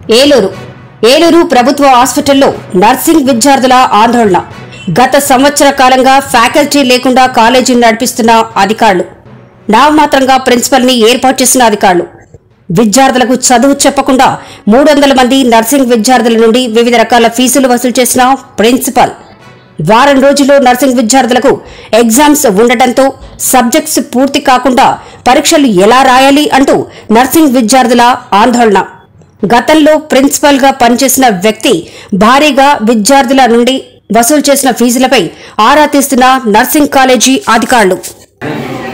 ఏలూరు ఏలూరు ప్రభుత్వ హాస్పిటల్లో నర్సింగ్ విద్యార్థుల ఆందోళన గత సంవత్సర కాలంగా ఫ్యాకల్టీ లేకుండా కాలేజీని నడిపిస్తున్న అధికారులు నామమాత్రంగా ప్రిన్సిపల్ ని ఏర్పాటు చేసిన అధికారులు విద్యార్థులకు చదువు చెప్పకుండా మూడు వందల మంది నర్సింగ్ విద్యార్థుల నుండి వివిధ రకాల ఫీజులు వసూలు చేసిన ప్రిన్సిపల్ వారం రోజుల్లో నర్సింగ్ విద్యార్థులకు ఎగ్జామ్స్ ఉండటంతో సబ్జెక్ట్స్ పూర్తి కాకుండా పరీక్షలు ఎలా రాయాలి అంటూ నర్సింగ్ విద్యార్థుల ఆందోళన గతంలో ప్రిన్సిపల్ గా పనిచేసిన వ్యక్తి భారీగా విద్యార్థుల నుండి వసూలు చేసిన ఫీజులపై ఆరా తీస్తున్న నర్సింగ్ కాలేజీ అధికారులు